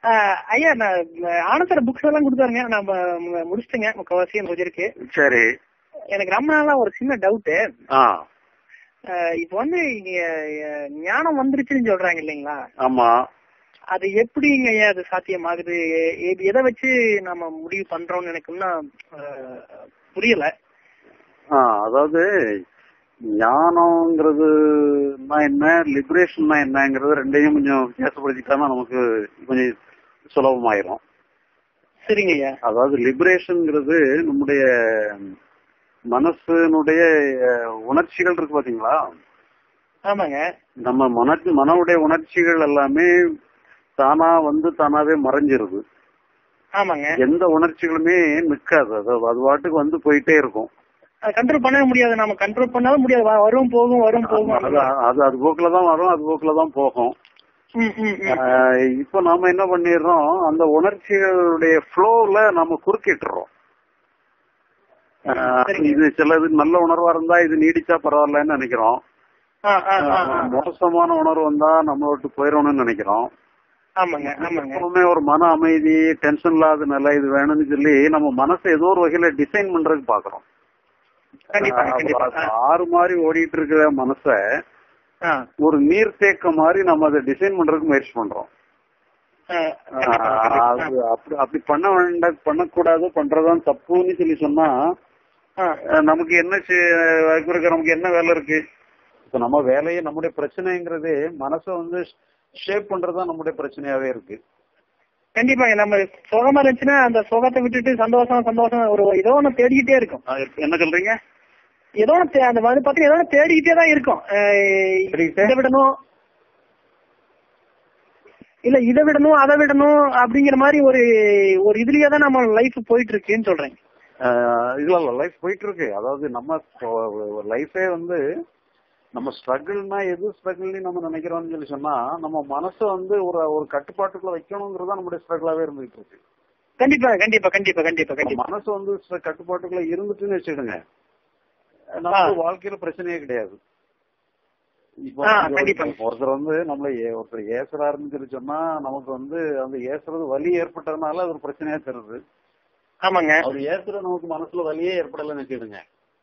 ஆஹ் ஐயா நான் ஆனந்தர புக்ஸ் எல்லாம் கொடுத்தாருங்க நான் ம- முடிச்சிட்டேங்க முக்கவாசி எனக்கு இருக்கு சரி எனக்கு ரொம்ப நாளா ஒரு சின்ன டவுட் ஆ இப்போ வந்து இங்க அஹ், ஞானம் வந்துருச்சுன்னு சொல்றாங்க இல்லைங்களா ஆமா அது எப்படிங்க ஐயா அது சாத்தியமாகுது எ- எதை வச்சு நம்ம முடிவு பண்றோம்னு எனக்கு இன்னும் அஹ், புரியல ஆ அதாவது ஞானம்ங்கிறதுனா என்ன லிபரேஷன்னா என்னங்கிறது ரெண்டையும் கொஞ்சம் வித்தியாசப்படுத்திட்டா நமக்கு கொஞ்சம் சுலபமாயிரும் சரிங்க ஐயா அதாவது லிபரேஷன்ங்கிறது நம்முடைய மனசனுடைய அஹ், உணர்ச்சிகள் இருக்கு பாத்தீங்களா ஆமாங்க நம்ம மன மனவுடைய உணர்ச்சிகள் எல்லாமே தானா வந்து தானாவே மறைஞ்சிருது ஆமாங்க எந்த உணர்ச்சிகளுமே நிக்காது அது அது பாட்டுக்கு வந்து போயிட்டே இருக்கும் கண்ட்ரோல் பண்ணவே முடியாது நம்ம கண்ட்ரோல் பண்ணாலும் முடியாது வ- வரும் போகும் வரும் போகும் அது அது அது போக்குல தான் வரும் அது போக்குல தான் போகும் ம், ம், ம். ஆஹ் இப்போ நாம என்ன பண்ணிடுறோம் அந்த உணர்ச்சிகளுடைய ஃப்ளோல நம்ம குறுக்கிட்டுறோம் ஆஹ் சரிங்க. இது சிலது நல்ல உணர்வா இருந்தா இது நீடிச்சா பரவாயில்லன்னு நினைக்கிறோம் ஆ, ஆ, ஆ, ஆ. ஆஹ் மோசமான உணர்வு வந்தா நம்ம விட்டு போயிடணும்னு நினைக்கிறோம் ஆமாங்க ஆமாங்க எப்பவுமே ஒரு மன அமைதி டென்ஷன் இல்லாத நிலை இது வேணும்னு சொல்லி நம்ம மனசை ஏதோ ஒரு வகையில டிசைன் பண்றதுக்கு பாக்குறோம் கண்டிப்பா ஆஹ் கண்டிப்பா அது ஆறு மாதிரி ஓடிட்டு இருக்கிற மனசை ஆ, ஒரு நீர்த்தேக்க மாதிரி நம்ம அதை டிசைன் பண்றதுக்கு முயற்சி பண்றோம் ஆ, கண்டிப்பா, ஆஹ் கண்டிப்பா. அது அப்படி அப்படி பண்ண வேண்டாம் பண்ணக்கூடாது பண்றதான் தப்புன்னு சொல்லி சொன்னா ஆ, அஹ் நமக்கு என்ன செய்- அதுக்கு இருக்க நமக்கு என்ன வேலை இருக்கு இப்ப நம்ம வேலையே நம்முடைய பிரச்சனைங்கிறது மனசை வந்து ஷேப் பண்றதுதான் நம்முடைய பிரச்சனையாவே இருக்கு கண்டிப்பா நம்ம சோகமா இருந்துச்சுன்னா அந்த சோகத்தை விட்டுட்டு சந்தோஷம் சந்தோஷம் ஒரு ஏதோ ஒண்ணு தேடிக்கிட்டே இருக்கும் அஹ் என்ன சொல்றீங்க ஏதோ ஒண்ணு தே- அந்த வந்து பாத்தீங்கன்னா ஏதோ ஒண்ணு தேடிக்கிட்டே தான் இருக்கும் அஹ் தேடிக்கிட்டே? இதை விடணும் இல்ல இதை விடணும் அதை விடணும் அப்படிங்கிற மாதிரி ஒரு ஒரு இதுலயே தான் நம்ம லைஃப் போயிட்டு இருக்குன்னு சொல்றேன் அஹ் இல்ல இல்ல லைஃப் போயிட்டு இருக்கு அதாவது நம்ம லைஃபே வந்து நம்ம ஸ்ட்ரகிள்னா எது ஸ்ட்ரகிள்னு நம்ம நினைக்கிறோம்னு சொல்லி சொன்னா நம்ம மனசை வந்து ஒரு ஒரு கட்டுப்பாட்டுக்குள்ள வைக்கணுங்கிறது நம்முடைய ஸ்ட்ரகிளாவே இருந்துகிட்டு இருக்கு கண்டிப்பா கண்டிப்பா கண்டிப்பா கண்டிப்பா நம்ம கண்டிப்பா மனசு வந்து ஸ்ட்ர- கட்டுப்பாட்டுக்குள்ள இருந்துட்டுன்னு வச்சுடுங்க நமக்கு வாழ்க்கையில பிரச்சனையே கிடையாது இப்போ ஆ, வந்து கண்டிப்பா. ஒருத்தர் வந்து நம்மள ஏ- ஒருத்தர் ஏசுறாருன்னு சொல்லி சொன்னா நமக்கு வந்து அந்த ஏசுறது வலி ஏற்பட்டதுனால அது ஒரு பிரச்சனையா தருது ஆமாங்க அவர் ஏசுற நமக்கு மனசுல வலியே ஏற்படலைன்னு வச்சுடுங்க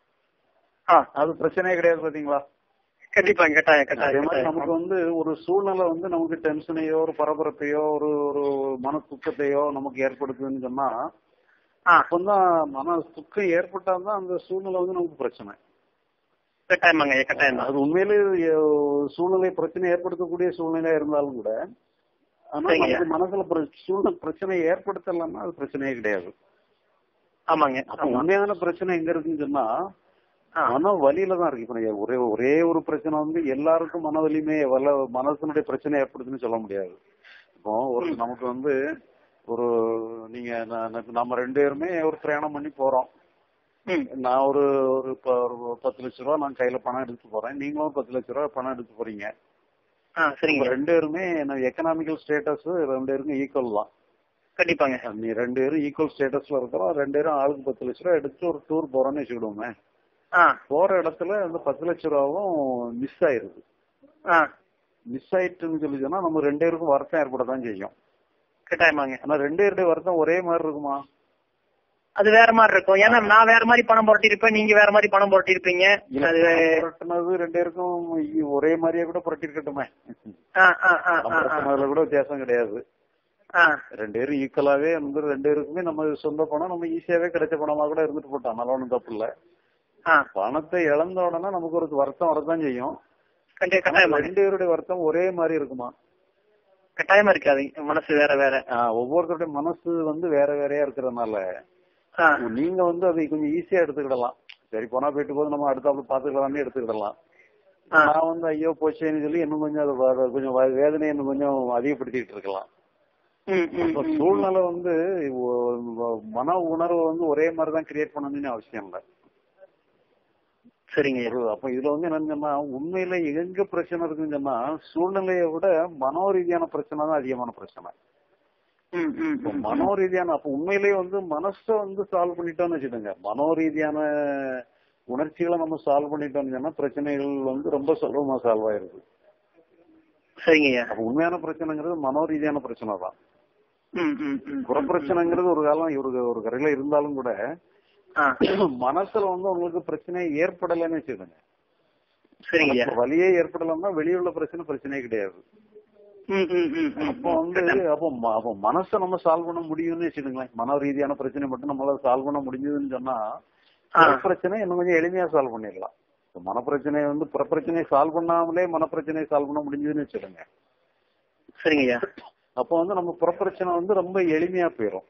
ஆ அது பிரச்சனையே கிடையாது பாத்தீங்களா கண்டிப்பா கட்டாயம் அதே கட்டாயம் மாதிரி நமக்கு கட்டாயம். வந்து ஒரு சூழ்நிலை வந்து நமக்கு டென்ஷனையோ ஒரு பரபரப்பையோ ஒரு ஒரு மன துக்கத்தையோ நமக்கு ஏற்படுத்துதுன்னு சொன்னா ஆ அப்பந்தான் மன துக்கம் ஏற்பட்டாதான் அந்த சூழ்நிலை வந்து நமக்கு பிரச்சனை கட்டாயமாங்க கட்டாயம் தான் அது உண்மையிலேயே அஹ், சூழ்நிலை பிரச்சனை ஏற்படுத்தக்கூடிய சூழ்நிலையா இருந்தாலும் கூட ஆனா சரிங்க. நமக்கு மனசுல பிர- சூழ்நிலை பிரச்சனை ஏற்படுத்தலன்னா அது பிரச்சனையே கிடையாது ஆமாங்க அப்ப ஆமா உண்மையான பிரச்சனை எங்க இருக்குன்னு சொன்னா ஆ. மன வலியில தான் இருக்கு இப்ப நீங்க ஒரே ஒரே ஒரு பிரச்சனை வந்து எல்லாருக்கும் மன வலியுமே வல மனசனுடைய பிரச்சனை ஏற்படுதுன்னு சொல்ல முடியாது இப்போ ஒரு நமக்கு வந்து ஒரு நீங்க ந- ந- நம்ம ரெண்டு பேருமே ஒரு பிரயாணம் பண்ணி போறோம் ம் நான் ஒரு ஒரு ப- ஒரு பத்து லட்ச ரூபா நான் கையில பணம் எடுத்து போறேன் நீங்களும் ஒரு பத்து லட்ச ரூபா பணம் எடுத்து போறீங்க ஆ சரிங்க நம்ம ரெண்டு பேருமே எக்கனாமிக்கல் ஸ்டேட்டஸ் ரெண்டு பேருக்கும் ஈக்குவல் தான் கண்டிப்பாங்க நீ ரெண்டு பேரும் ஈக்குவல் ஸ்டேட்டஸ்ல இருக்கிறோம் ரெண்டு பேரும் ஆளுக்கு பத்து லட்ச ரூபா எடுத்து ஒரு டூர் போறோம்னு வச்சுக்கிடுவோமே ஆ போற இடத்துல அந்த பத்து லட்ச ரூபாவும் மிஸ் ஆயிருது ஆ மிஸ் ஆயிட்டுன்னு சொல்லி சொன்னா நம்ம ரெண்டு பேருக்கும் வருத்தம் ஏற்படத்தான் செய்யும் கட்டாயமாங்க ஆனா ரெண்டு பேருடைய வருத்தம் ஒரே மாதிரி இருக்குமா அது வேற மாதிரி இருக்கும் ஏன்னா நான் வேற மாதிரி பணம் புரட்டிருப்பேன் நீங்க வேற மாதிரி பணம் புரட்டிருப்பீங்க அது புரட்டினது ரெண்டு பேருக்கும் இ- ஒரே மாதிரியே கூட புரட்டிருக்கட்டுமே ஆ ஆ ஆ நம்ம ஆ, ஆ. புரட்டினதுல கூட வித்தியாசம் கிடையாது ஆ ரெண்டு பேரும் ஈக்குவலாவே வந்து ரெண்டு பேருக்குமே நம்ம சொந்த பணம் நம்ம ஈஸியாவே கிடைச்ச பணமா கூட இருந்துட்டு போட்டோம் நல்ல ஒண்ணும் தப்பு இல்ல ஆ பணத்தை இழந்த உடனே நமக்கு ஒரு வருத்தம் வரதான் செய்யும் கண்டிப்பா ஆனா கட்டாயமா ரெண்டு பேருடைய வருத்தம் ஒரே மாதிரி இருக்குமா கட்டாயமா இருக்காது மனசு வேற வேற ஆஹ் ஒவ்வொருத்தருடைய மனசு வந்து வேற வேறையா இருக்கிறதுனால ஆ நீங்க வந்து அதை கொஞ்சம் ஈஸியா எடுத்துக்கிடலாம் சரி போனா போயிட்டு போது நம்ம அடுத்தாப்புல பாத்துக்கலாம்னு எடுத்துக்கிடலாம் ஆ. நான் வந்து ஐயோ போச்சேன்னு சொல்லி இன்னும் கொஞ்சம் அது வ- கொஞ்சம் வ- வேதனையை இன்னும் கொஞ்சம் அதிகப்படுத்திட்டு இருக்கலாம் ம், ம், இப்ப ம், ம். சூழ்நிலை வந்து ஒ- மன உணர்வு வந்து ஒரே மாதிரி தான் கிரியேட் பண்ணணும்னு அவசியம் இல்லை சரிங்க ஒரு அப்ப இதுல வந்து என்னன்னு சொன்னா உண்மையில எங்க பிரச்சனை இருக்குன்னு சொன்னா சூழ்நிலையை விட மனோ ரீதியான பிரச்சனை தான் அதிகமான பிரச்சனை ம், ம், இப்ப ம், மனோ ரீதியான அப்ப உண்மையிலேயே வந்து மனசை வந்து சால்வ் பண்ணிட்டோம்னு வச்சுக்கோங்க மனோ ரீதியான உணர்ச்சிகளை நம்ம சால்வ் பண்ணிட்டோம்னு சொன்னா பிரச்சனைகள் வந்து ரொம்ப சுலபமா சால்வ் ஆயிருது சரிங்க ஐயா அப்ப உண்மையான பிரச்சனைங்கிறது மனோ ரீதியான பிரச்சனை தான் ம் ம் ம் புறப்பிரச்சனைங்கிறது ஒரு காலம் இவருக்கு ஒரு கரையில இருந்தாலும் கூட ஆ மனசுல வந்து உங்களுக்கு பிரச்சனை ஏற்படலைன்னு வச்சுக்கோங்க சரிங்க ஐயா இப்ப வலியே ஏற்படலாம்னா வெளியே உள்ள பிரச்சனை பிரச்சனையே கிடையாது ம் ம் ம் ம் அப்போ வந்து அப்போ ம- அப்போ மனசை நம்ம சால்வ் பண்ண முடியும்னு வச்சுக்கோங்களேன் மன ரீதியான பிரச்சனை மட்டும் நம்மளால சால்வ் பண்ண முடிஞ்சதுன்னு சொன்னா ஆ. பிரச்சனை இன்னும் கொஞ்சம் எளிமையா சால்வ் பண்ணிடலாம் இப்ப மனப்பிரச்சனையை வந்து புறப்பிரச்சனையை சால்வ் பண்ணாமலே மனப்பிரச்சனையை சால்வ் பண்ண முடிஞ்சதுன்னு வச்சுக்கோங்க சரிங்க ஐயா அப்போ வந்து நம்ம புறப்பிரச்சனை வந்து ரொம்ப எளிமையா போயிடும்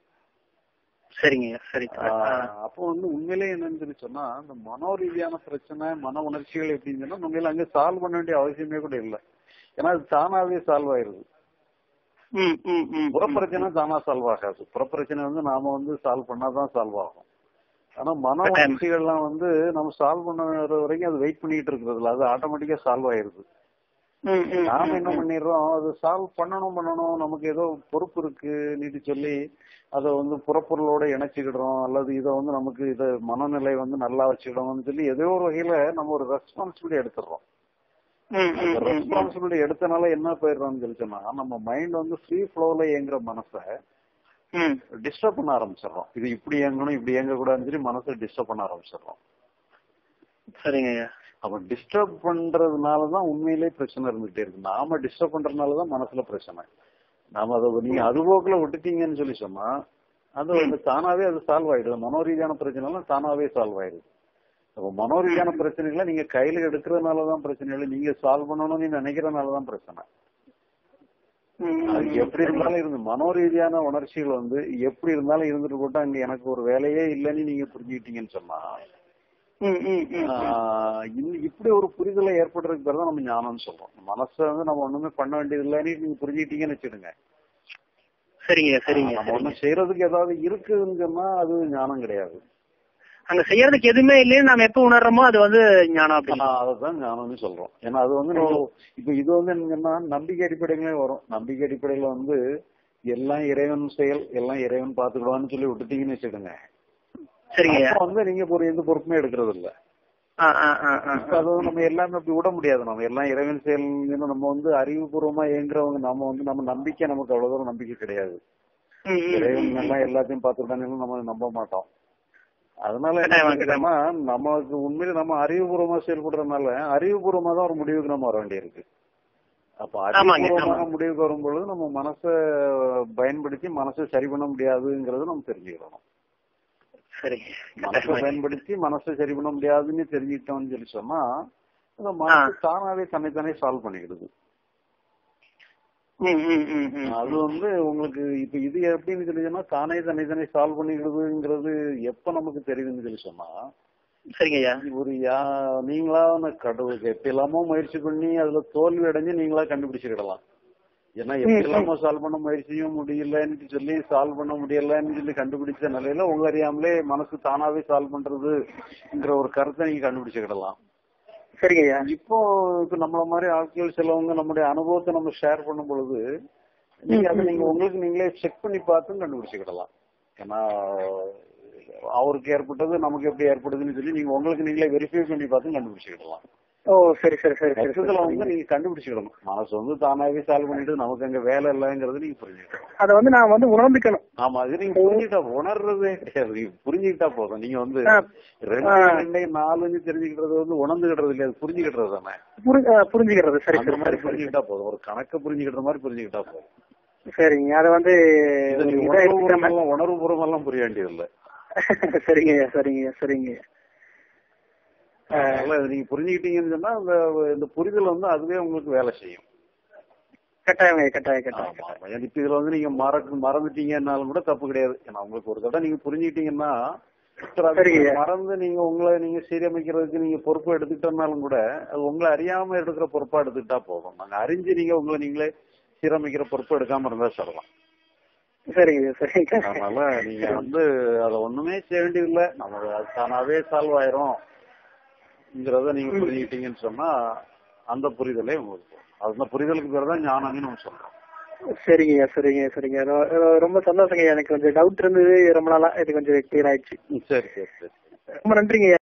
சரிங்க ஐயா சரி ஆ. அப்போ வந்து உண்மையிலே என்னன்னு சொல்லி சொன்னா இந்த மனோ ரீதியான பிரச்சனை மன உணர்ச்சிகள் எப்படின்னு சொன்னா உண்மையில அங்க சால்வ் பண்ண வேண்டிய அவசியமே கூட இல்லை ஏன்னா அது தானாவே சால்வ் ஆயிருது ம் ம் ம் புறப்பிரச்சனை தானா சால்வ் ஆகாது புறப்பிரச்சனை வந்து நாம வந்து சால்வ் பண்ணாதான் சால்வ் ஆகும் ஆனா மன கட்டாயம். உணர்ச்சிகள்லாம் வந்து நம்ம சால்வ் பண்ண வரைக்கும் அது வெயிட் பண்ணிட்டு இருக்கிறதுல அது ஆட்டோமேட்டிக்கா சால்வ் ஆயிருது ம் ம் நாம என்ன பண்ணிடுறோம் அது சால்வ் பண்ணணும் பண்ணணும் நமக்கு ஏதோ பொறுப்பு இருக்கு நீட்டு சொல்லி அதை வந்து புறப்பொருளோட இணைச்சுக்கிடுறோம் அல்லது இதை வந்து நமக்கு இதை மனநிலை வந்து நல்லா வச்சுக்கிடணும்னு சொல்லி ஏதோ ஒரு வகையில நம்ம ஒரு ரெஸ்பான்சிபிலிட்டி எடுத்துடுறோம் ம் ம் ம் ம் ரெஸ்பான்சிபிலிட்டி எடுத்தனால என்ன போயிடுறோம்னு சொல்லி சொன்னா நம்ம மைண்ட் வந்து ஃப்ரீ ஃப்ளோல இயங்குற மனசை ம் டிஸ்டர்ப் பண்ண ஆரம்பிச்சிடுறோம் இது இப்படி இயங்கணும் இப்படி இயங்க கூடாதுன்னு சொல்லி மனசை டிஸ்டர்ப் பண்ண ஆரம்பிச்சிடுறோம் சரிங்க ஐயா அப்ப டிஸ்டர்ப் பண்றதுனாலதான் உண்மையிலே பிரச்சனை இருந்துகிட்டே இருக்கு நாம டிஸ்டர்ப் பண்றதுனாலதான் மனசுல பிரச்சனை நாம அதை நீங்க அதுபோக்குல விட்டுட்டீங்கன்னு சொல்லி சொன்னா அது வந்து தானாவே அது சால்வ் ஆயிடுது மனோரீதியான பிரச்சனை எல்லாம் தானாவே சால்வ் ஆயிடுது அப்ப மனோரீதியான பிரச்சனைகளை நீங்க கையில எடுக்கிறதுனாலதான் பிரச்சனை இல்லை நீங்க சால்வ் பண்ணணும்னு நினைக்கிறதுனாலதான் பிரச்சனை ம் ம் அது எப்படி இருந்தாலும் இருந்து மனோரீதியான உணர்ச்சிகள் வந்து எப்படி இருந்தாலும் இருந்துட்டு போட்டா அங்க எனக்கு ஒரு வேலையே இல்லைன்னு நீங்க புரிஞ்சுக்கிட்டீங்கன்னு சொன்னா ம் ம் ம் ஆஹ் இந்த- இப்படி ஒரு புரிதலை ஏற்படுறதுக்கு பேர் தான் நம்ம ஞானம்னு சொல்றோம் மனசை வந்து நம்ம ஒண்ணுமே பண்ண வேண்டியது இல்லைன்னு நீங்க புரிஞ்சுக்கிட்டீங்கன்னு வச்சுடுங்க சரிங்க ஐயா சரிங்க நம்ம சரிங்க ஒண்ணும் செய்யறதுக்கு ஏதாவது இருக்குதுன்னு சொன்னா அது ஞானம் கிடையாது அங்க செய்யறதுக்கு எதுவுமே இல்லைன்னு நாம எப்ப உணர்றோமோ அது வந்து ஞானம் அப்படின்னு ஆனா அதைதான் ஞானம்னு சொல்றோம் ஏன்னா அது வந்து நம்ம இப்ப இது வந்து என்னன்னா நம்பிக்கை அடிப்படையிலே வரும் நம்பிக்கை அடிப்படையில வந்து எல்லாம் இறைவன் செயல் எல்லாம் இறைவன் பாத்துக்கிடுவான்னு சொல்லி விட்டுட்டீங்கன்னு வச்சுடுங்க சரிங்க ஐயா அப்ப வந்து நீங்க ஒரு எந்த பொறுப்புமே எடுக்கிறது இல்ல ஆ ஆ ஆ ஆ இப்ப அது வந்து நம்ம எல்லாமே அப்படி விட முடியாது நம்ம எல்லாம் இறைவன் செயல் நம்ம வந்து அறிவுபூர்வமா இயங்குறவங்க நம்ம வந்து நம்ம நம்பிக்கை நமக்கு அவ்வளவு தூரம் நம்பிக்கை கிடையாது ம் ம் இறைவன் எல்லாம் எல்லாத்தையும் பார்த்துட்டாங்க நம்ம நம்ப மாட்டோம் அதனால என்ன கட்டாயமா, பண்ணிக்கிறோம்னா நமக்கு உண்மையில நம்ம அறிவுபூர்வமா செயல்படுறதுனால அறிவுபூர்வமா தான் ஒரு முடிவுக்கு நம்ம வர வேண்டியிருக்கு அப்ப ஆமாங்க, அறிவுபூர்வமான ஆமா. முடிவுக்கு வரும்பொழுது நம்ம மனசை பயன்படுத்தி மனசை சரி பண்ண முடியாதுங்கிறத நம்ம தெரிஞ்சுக்கிறோம் சரிங்க மனசை கட்டாயமா. பயன்படுத்தி மனசை சரி பண்ண முடியாதுன்னு தெரிஞ்சுக்கிட்டோம்னு சொல்லி சொன்னா அந்த மனசு தானாவே தன்னைத்தானே சால்வ் பண்ணிக்கிடுது ம் ம் ம் ம் அது வந்து உங்களுக்கு இப்ப இது எப்படின்னு சொல்லி சொன்னா தானே தன்னைத்தானே சால்வ் பண்ணிக்கிடுதுங்கிறது எப்ப நமக்கு தெரியுதுன்னு சொல்லி சொன்னா சரிங்க ஐயா ஒரு யா நீங்களா கடவுளுக்கு எப்ப எல்லாமோ முயற்சி பண்ணி அதுல தோல்வி அடைஞ்சு நீங்களா கண்டுபிடிச்சுக்கிடலாம் ஏன்னா எப்ப எல்லாமோ சால்வ் பண்ண முயற்சியும் முடியலன்னு சொல்லி சால்வ் பண்ண முடியலன்னு சொல்லி கண்டுபிடிச்ச நிலையில உங்க அறியாமலே மனசு தானாவே சால்வ் பண்றதுங்கிற ஒரு கருத்தை நீங்க கண்டுபிடிச்சுக்கிடலாம் சரிங்க ஐயா இப்போ இப்ப நம்மள மாதிரி ஆட்கள் சிலவங்க நம்முடைய அனுபவத்தை நம்ம ஷேர் பண்ணும் பொழுது நீங்க அதை நீங்க உங்களுக்கு நீங்களே செக் பண்ணி பார்த்தும் கண்டுபிடிச்சுக்கிடலாம் ஏன்னா அவருக்கு ஏற்பட்டது நமக்கு எப்படி ஏற்படுதுன்னு சொல்லி நீங்க உங்களுக்கு நீங்களே வெரிஃபை பண்ணி பார்த்தும் கண்டுபிடிச்சுக்கிடலாம் ஓ சரி சரி சரி சரி மொத்தத்துல வந்து நீங்க கண்டுபிடிச்சுக்கிடணும் மனசு வந்து தானாவே சால்வ் பண்ணிட்டு நமக்கு அங்க வேலை இல்லைங்கிறது நீங்க புரிஞ்சுக்கணும் அத வந்து நான் வந்து உணர்ந்துக்கணும் ஆமா அது நீங்க புரிஞ்சுக்கிட்டா உணர்றதே கிடையாது நீங்க புரிஞ்சுக்கிட்டா போதும் நீங்க வந்து ஆ. ரெண்டு ஆ. ரெண்டே நாலுன்னு தெரிஞ்சுக்கிறது வந்து உணர்ந்துகிட்டது இல்லையா அது புரிஞ்சுக்கிட்டது தானே புரி- ஆ, புரிஞ்சுக்கிறது சரி அந்த சரி மாதிரி சரி சரி புரிஞ்சுக்கிட்டா போதும் ஒரு கணக்க புரிஞ்சுக்கிட்ட மாதிரி புரிஞ்சுக்கிட்டா போதும் சரிங்க அத வந்து இதை ஒரு நீங்க இதா எடுத்துக்காம- உணர்வுபூர்வமெல்லாம் உணர்வுபூர்வமெல்லாம் புரிய வேண்டியது இல்ல சரிங்க ஐயா சரிங்க ஐயா சரிங்க ஐயா. ஆ, அதனால இதை நீங்க புரிஞ்சுக்கிட்டீங்கன்னு சொன்னா அந்த இந்த புரிதல் வந்து அதுவே உங்களுக்கு வேலை செய்யும் கட்டாயம் ஐயா, கட்டாயம் கட்டாயம் ஆமா, ஆமா. ஏன்னா இப்ப இதுல வந்து நீங்க மறக்க மறந்துட்டீங்கன்னாலும் கூட தப்பு கிடையாது ஏன்னா உங்களுக்கு ஒரு தடவை நீங்க புரிஞ்சுக்கிட்டீங்கன்னா சரி, அது சரிங்க. மறந்து நீங்க உங்களை நீங்க சீரமைக்கிறதுக்கு நீங்க பொறுப்பு எடுத்துக்கிட்டோம்னாலும் கூட அது உங்களை அறியாம எடுக்கிற பொறுப்பா எடுத்துக்கிட்டா போதும் நாங்க அறிஞ்சு நீங்க உங்களை நீங்களே சீரமைக்கிற பொறுப்பு எடுக்காம இருந்தா சொல்லலாம் சரிங்க ஐயா, சரிங்க அதனால நீங்க வந்து அத ஒண்ணுமே செய்ய வேண்டியதில்லை நம்ம அது தானாவே சால்வ் ஆயிரும்ங்கிறத நீங்க புரிஞ்சுக்கிட்டீங்கன்னு சொன்னா அந்த புரிதலே உங்களுக்கு வரும். அந்த புரிதலுக்கு பேர் தான் ஞானம்னு நம்ம சொல்றோம் சரிங்க ஐயா, சரிங்க ஐயா, சரிங்க ரொ- ரொ- ரொம்ப சந்தோஷங்க ஐயா. எனக்கு கொஞ்சம் டவுட் இருந்தது ரொம்ப நாளா இது கொஞ்சம் கிளியர் ஆயிடுச்சு ம், சரி சரி சரி ரொம்ப நன்றிங்க ஐயா.